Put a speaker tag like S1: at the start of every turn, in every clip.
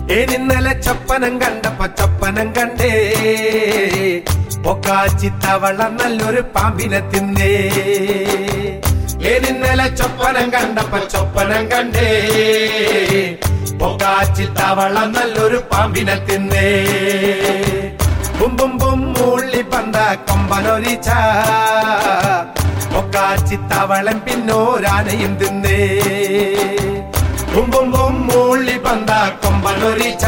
S1: ഏനിന്നലെ ചൊപ്പനം കണ്ടപ്പോ ചൊപ്പനം കണ്ടേ പൊക്കാച്ചിത്തവള നല്ലൊരു പാമ്പിനെ തിന്നേ ഏനിന്നലെ ചൊപ്പനം കണ്ടപ്പോ ചൊപ്പനം കണ്ടേ പൊക്കാച്ചിത്തവള നല്ലൊരു പാമ്പിനെ തിന്നേ ബും ബും ബും മൂള്ളി പന്ത കൊമ്പനൊരിച്ച പൊക്കാച്ചിത്തവളൻ പിന്നോരാനയും തിന്നേ ബും ബും ബും മൂള്ളി പന്ത കൊമ്പനൊരിച്ച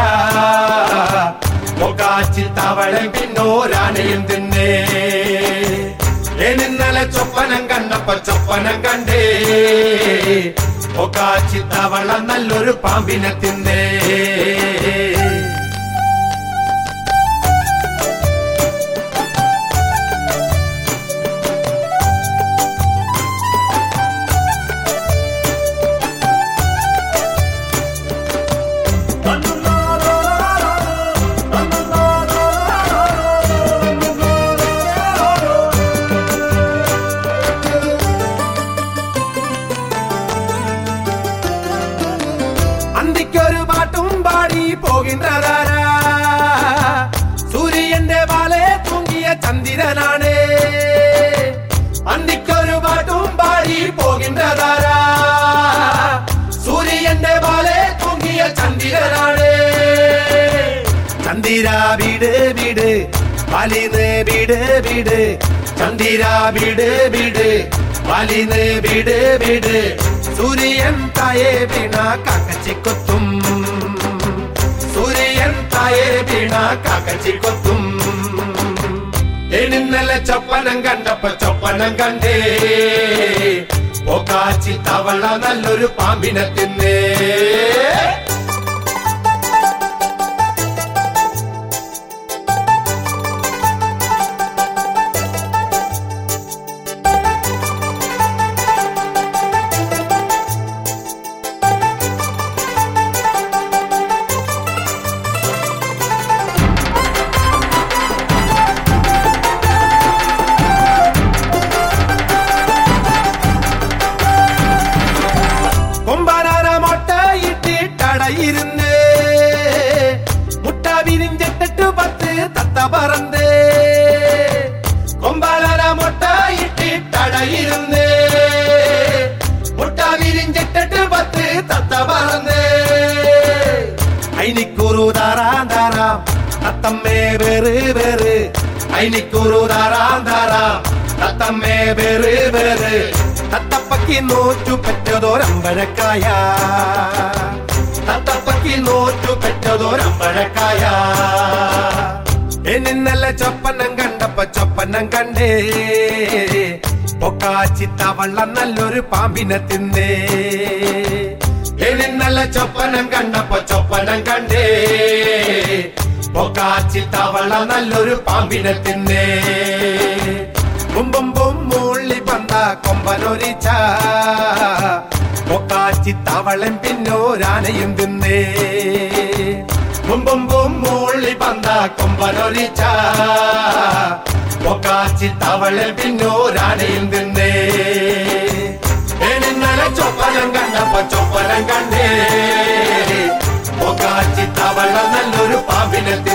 S1: പൊക്കാച്ചിത്തവളൻ പിന്നോരാനയും തിന്നേ ഏനിന്നലെ ചൊപ്പനം കണ്ടപ്പോ ചൊപ്പനം കണ്ടേ പൊക്കാച്ചിത്തവള നല്ലൊരു പാമ്പിനെ തിന്നേ അന്തിക്കൊരു പാട്ടും പാടി പോകുന്നതാരാ സൂര്യന്റെ വാലെ തൂങ്ങിയ ചന്ദ്രനാണ് അന്തിക്കൊരു പാട്ടും പാടി പോകുന്നതാരാ സൂര്യന്റെ വാലെ തൂങ്ങിയ ചന്ദ്രനാണ് ചന്ദിര വീട് വീട് വലിന് വീട് വീട് ചന്ദിര വീട് വീട് വലിന് വീട് വീട് സൂര്യൻ തായെ വീണ കാക്കച്ചിക്കൊത്തും സൂര്യൻ തായെ വീണ കാക്കച്ചിക്കൊത്തും എന്നിന്നലെ ചൊപ്പനം കണ്ടപ്പോ ചൊപ്പനം കണ്ടേ പൊക്കാച്ചി തവള നല്ലൊരു പാമ്പിനെ തിന്നേ കൊമ്പനാന മൊട്ടയിട്ടിട്ടടയിരുന്ന് മുട്ട വിരിഞ്ചിട്ടിട്ട് പത്ത് തത്ത പറന്ന് കൊമ്പനാന മൊട്ടയിട്ടിട്ടടയിരുന്ന് മുട്ട വിരിഞ്ചിട്ടിട്ട് പത്ത് തത്ത പറന്ന് അയിനിക്കുറു താറാം താറാം തത്തമ്മേ വേറ് വേറ് അയിനിക്കുറു താറാം താറാം തത്തമ്മേ വേറ് വേറ് തത്തപ്പക്കി നോറ്റു പെറ്റതോരമ്പഴക്കായ തത്തപ്പക്കി നോറ്റു പെറ്റതോരമ്പഴക്കായ എന്നിന്നലെ ചൊപ്പനം കണ്ടപ്പോ ചൊപ്പനം കണ്ടേ പൊക്കാച്ചിത്തവള്ള നല്ലൊരു പാമ്പിനെ തിന്നേ എന്നിന്നലെ ചൊപ്പനം കണ്ടപ്പോ ചൊപ്പനം കണ്ടേ പൊക്കാച്ചിത്തവള്ള നല്ലൊരു പാമ്പിനെ തിന്നേ ബും ബും മൂള്ളി പന്ത കൊമ്പനൊരിച്ച പൊക്കാച്ചിത്തവളൻ പിന്നോരാനയും തിന്നേ ബും ബും ബും മൂള്ളി പന്ത കൊമ്പനൊരിച്ച പൊക്കാച്ചിത്തവളൻ പിന്നോരാനയും തിന്നേ എന്നിന്നലെ ചൊപ്പനം കണ്ടപ്പോ ചൊപ്പനം കണ്ടേ പൊക്കാച്ചിത്തവള നല്ലൊരു പാമ്പിനെ